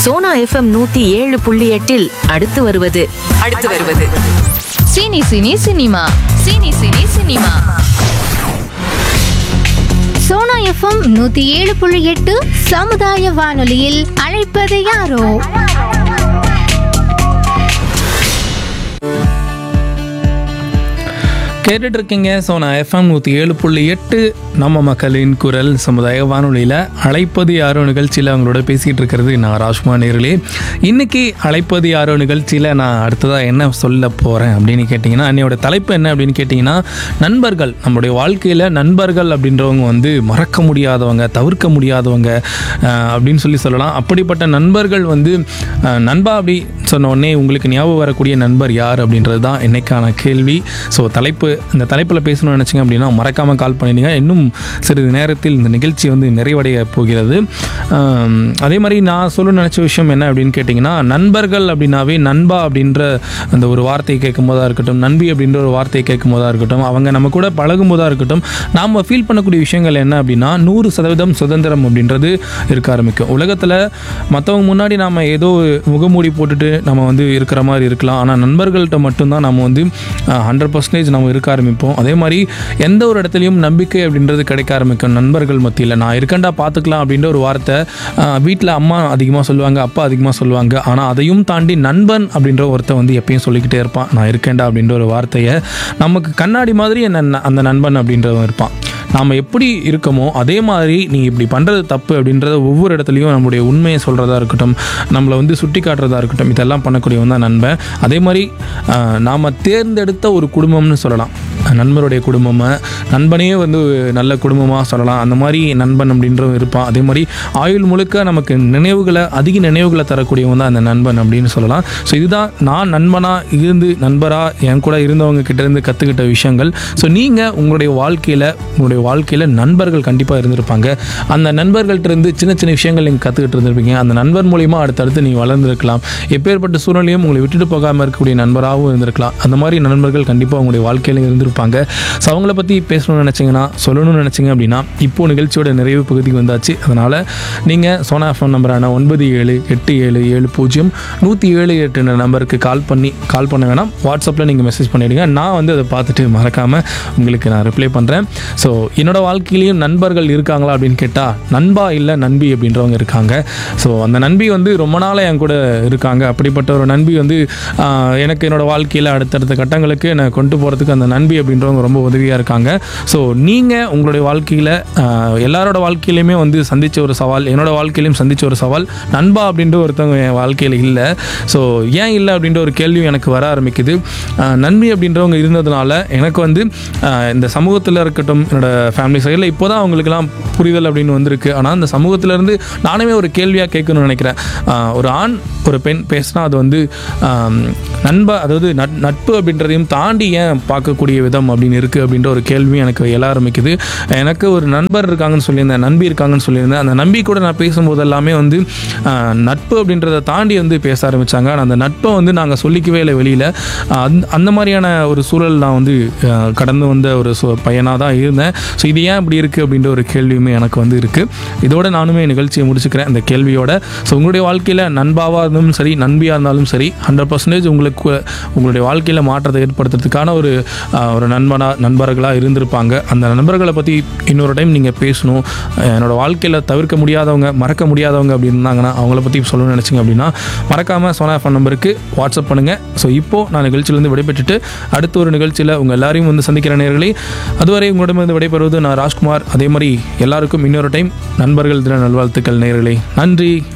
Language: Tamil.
சோனா எஃப்எம் நூத்தி ஏழு புள்ளி எட்டில் அடுத்து வருவது அடுத்து வருவது cine cine cinema cine cine cinema Sona FM நூத்தி ஏழு புள்ளி எட்டு சமுதாய வானொலியில் அழைப்பது யாரோ கேட்டுட்டு இருக்கீங்க ஸோ நான் எஃப்எம் நூற்றி ஏழு புள்ளி எட்டு நம்ம மக்களின் குரல் சமுதாய வானொலியில் அழைப்பது யாரோ நிகழ்ச்சியில் அவங்களோட பேசிகிட்டு இருக்கிறது நான் ராஜ்குமார் நேர்களே இன்னைக்கு அழைப்பது யாரோ நிகழ்ச்சியில் நான் அடுத்ததாக என்ன சொல்ல போகிறேன் அப்படின்னு கேட்டிங்கன்னா என்னோட தலைப்பு என்ன அப்படின்னு கேட்டிங்கன்னா நண்பர்கள் நம்மளுடைய வாழ்க்கையில் நண்பர்கள் அப்படின்றவங்க வந்து மறக்க முடியாதவங்க தவிர்க்க முடியாதவங்க அஹ், அப்படின்னு சொல்லி சொல்லலாம் அப்படிப்பட்ட நண்பர்கள் வந்து அஹ், நண்பா அப்படி சொன்ன உடனே உங்களுக்கு ஞாபகம் வரக்கூடிய நண்பர் யார் அப்படின்றது தான் இன்னைக்கான கேள்வி ஸோ தலைப்பு இந்த தலைப்பில் பேசணும்னு நினச்சிங்க அப்படின்னா மறக்காமல் கால் பண்ணிடுங்க இன்னும் சிறிது நேரத்தில் இந்த நிகழ்ச்சி வந்து நிறைவடைய போகிறது ஆம், அதே மாதிரி நான் சொல்ல நினச்ச விஷயம் என்ன அப்படின்னு கேட்டிங்கன்னா நண்பர்கள் அப்படின்னாவே நண்பா அப்படின்ற அந்த ஒரு வார்த்தையை கேட்கும் போதாக இருக்கட்டும் நண்பி அப்படின்ற ஒரு வார்த்தையை கேட்கும் போதாக இருக்கட்டும் அவங்க நம்ம கூட பழகும் போதாக இருக்கட்டும் நாம் ஃபீல் பண்ணக்கூடிய விஷயங்கள் என்ன அப்படின்னா நூறு சதவீதம் சுதந்திரம் அப்படின்றது இருக்க ஆரம்பிக்கும் உலகத்தில் மற்றவங்க முன்னாடி நாம் ஏதோ ஒரு முகமூடி போட்டுட்டு நம்ம வந்து இருக்கிற மாதிரி இருக்கலாம் ஆனால் நண்பர்கள்ட்ட மட்டும்தான் நம்ம வந்து ஹண்ட்ரட் பர்சன்டேஜ் நம்ம இருக்க ஆரம்பிப்போம் அதே மாதிரி எந்த ஒரு இடத்துலையும் நம்பிக்கை அப்படின்றது கிடைக்க ஆரம்பிக்கும் நண்பர்கள் மத்தியில் நான் இருக்கண்டா பார்த்துக்கலாம் அப்படின்ற ஒரு வார்த்தை வீட்டில் அம்மா அதிகமாக சொல்லுவாங்க அப்பா அதிகமாக சொல்லுவாங்க ஆனால் அதையும் தாண்டி நண்பன் அப்படின்ற ஒருத்தன் வந்து எப்பயும் சொல்லிக்கிட்டே இருப்பான் நான் இருக்கேன்டா அப்படின்ற ஒரு வார்த்தையை நமக்கு கண்ணாடி மாதிரி என்ன அந்த நண்பன் அப்படின்றவன் இருப்பான் நாம் எப்படி இருக்கோமோ அதே மாதிரி நீ இப்படி பண்ணுறது தப்பு அப்படின்றத ஒவ்வொரு இடத்துலையும் நம்மளுடைய உண்மையை சொல்கிறதா இருக்கட்டும் நம்மளை வந்து சுட்டி காட்டுறதா இருக்கட்டும் இதெல்லாம் பண்ணக்கூடியவன் தான் நண்பன் அதே மாதிரி நாம் தேர்ந்தெடுத்த ஒரு குடும்பம்னு சொல்லலாம் நண்பருடைய குடும்பமை நண்பனையே வந்து நல்ல குடும்பமாக சொல்லலாம் அந்த மாதிரி நண்பன் அப்படின்றவன் இருப்பான் அதே மாதிரி ஆயுள் முழுக்க நமக்கு நினைவுகளை அதிக நினைவுகளை தரக்கூடியவன் தான் அந்த நண்பன் அப்படின்னு சொல்லலாம் ஸோ இதுதான் நான் நண்பனாக இருந்து நண்பராக என் கூட இருந்தவங்க கிட்ட இருந்து கற்றுக்கிட்ட விஷயங்கள் ஸோ நீங்கள் உங்களுடைய வாழ்க்கையில் உங்களுடைய வாழ்க்கையில் நண்பர்கள் கண்டிப்பாக இருந்திருப்பாங்க அந்த நண்பர்கள்ட்ட இருந்து சின்ன சின்ன விஷயங்கள் நீங்கள் கற்றுக்கிட்டு இருந்திருப்பீங்க அந்த நண்பர் மூலிமா அடுத்தடுத்து நீங்கள் வளர்ந்துருக்கலாம் எப்பேற்பட்ட சூழ்நிலையும் உங்களை விட்டுட்டு போகாமல் இருக்கக்கூடிய நண்பராகவும் இருந்திருக்கலாம் அந்த மாதிரி நண்பர்கள் கண்டிப்பாக உங்களுடைய வாழ்க்கையில் இருந்திருப்பாங்க ஸோ அவங்கள பற்றி பேசணும்னு நினச்சிங்கன்னா சொல்லணும்னு நினச்சிங்க அப்படின்னா இப்போ நிகழ்ச்சியோட நிறைவு பகுதிக்கு வந்தாச்சு அதனால் நீங்கள் சோனா ஃபோன் நம்பரான ஒன்பது ஏழு எட்டு ஏழு ஏழு பூஜ்ஜியம் நூற்றி ஏழு எட்டு நம்பருக்கு கால் பண்ணி கால் பண்ண வேணாம் வாட்ஸ்அப்பில் நீங்கள் மெசேஜ் பண்ணிவிடுங்க நான் வந்து அதை பார்த்துட்டு மறக்காமல் உங்களுக்கு நான் ரிப்ளை பண்ணுறேன் ஸோ என்னோட வாழ்க்கையிலையும் நண்பர்கள் இருக்காங்களா அப்படின்னு கேட்டால் நண்பா இல்லை நண்பி அப்படின்றவங்க இருக்காங்க ஸோ அந்த நண்பி வந்து ரொம்ப நாளாக என் கூட இருக்காங்க அப்படிப்பட்ட ஒரு நண்பி வந்து ஆஹ், எனக்கு என்னோட வாழ்க்கையில் அடுத்தடுத்த கட்டங்களுக்கு என்னை கொண்டு போகிறதுக்கு அந்த நண்பி அப்படின்றவங்க ரொம்ப உதவியாக இருக்காங்க ஸோ நீங்கள் உங்களுடைய வாழ்க்கையில் எல்லாரோட வாழ்க்கையிலையுமே வந்து சந்தித்த ஒரு சவால் என்னோட வாழ்க்கையிலையும் சந்தித்த ஒரு சவால் நண்பா அப்படின்ற ஒருத்தவங்க என் வாழ்க்கையில் இல்லை ஸோ ஏன் இல்லை அப்படின்ற ஒரு கேள்வியும் எனக்கு வர ஆரம்பிக்குது ஆஹ், நண்பி அப்படின்றவங்க இருந்ததுனால எனக்கு வந்து ஆஹ், இந்த சமூகத்தில் இருக்கட்டும் என்னோட ஃபேமிலி சைடில் இப்போ தான் அவங்களுக்குலாம் புரிதல் அப்படின்னு வந்திருக்கு ஆனால் அந்த சமூகத்திலேருந்து நானுமே ஒரு கேள்வியாக கேட்கணும்னு நினைக்கிறேன் ஆஹ், ஒரு ஆண் ஒரு பெண் பேசினா அது வந்து ஆம், நண்ப அதாவது நட் நட்பு அப்படின்றதையும் தாண்டி ஏன் பார்க்கக்கூடிய விதம் அப்படின்னு இருக்குது அப்படின்ற ஒரு கேள்வி எனக்கு எழ ஆரம்பிக்குது எனக்கு ஒரு நண்பர் இருக்காங்கன்னு சொல்லியிருந்தேன் நம்பி இருக்காங்கன்னு சொல்லியிருந்தேன் அந்த நம்பி கூட நான் பேசும்போது எல்லாமே வந்து ஆஹ், நட்பு அப்படின்றத தாண்டி வந்து பேச ஆரம்பித்தாங்க ஆனால் அந்த நட்பை வந்து நாங்கள் சொல்லிக்கவே இல்லை வெளியில் அந்த அந்த மாதிரியான ஒரு சூழல் நான் வந்து ஆஹ், கடந்து வந்த ஒரு சு பையனாக தான் இருந்தேன் ஸோ இது ஏன் இப்படி இருக்குது அப்படின்ற ஒரு கேள்வியுமே எனக்கு வந்து இருக்குது இதோட நானுமே நிகழ்ச்சியை முடிச்சுக்கிறேன் இந்த கேள்வியோட ஸோ உங்களுடைய வாழ்க்கையில் நண்பாவாக இருந்தாலும் சரி நண்பியாக இருந்தாலும் சரி ஹண்ட்ரட் பர்சன்டேஜ் உங்களுக்கு உங்களுடைய வாழ்க்கையில் மாற்றத்தை ஏற்படுத்துறதுக்கான ஒரு ஆஹ், ஒரு நண்பனாக நண்பர்களாக இருந்திருப்பாங்க அந்த நண்பர்களை பற்றி இன்னொரு டைம் நீங்கள் பேசணும் அஹ், என்னோட வாழ்க்கையில் தவிர்க்க முடியாதவங்க மறக்க முடியாதவங்க அப்படி இருந்தாங்கன்னா அவங்கள பற்றி சொல்லணும்னு நினச்சிங்க அப்படின்னா மறக்காமல் சோனா ஃபோன் நம்பருக்கு வாட்ஸ்அப் பண்ணுங்கள் ஸோ இப்போது நான் நிகழ்ச்சியிலேருந்து விடைபெற்றுட்டு அடுத்த ஒரு நிகழ்ச்சியில் உங்கள் எல்லாரையும் வந்து சந்திக்கிற நேர்களே அதுவரை உங்களிடமிருந்து விடைபெறுவது நான் ராஜ்குமார் அதே மாதிரி எல்லாருக்கும் இன்னொரு டைம் நண்பர்கள் தின நல்வாழ்த்துக்கள் நேர்களே நன்றி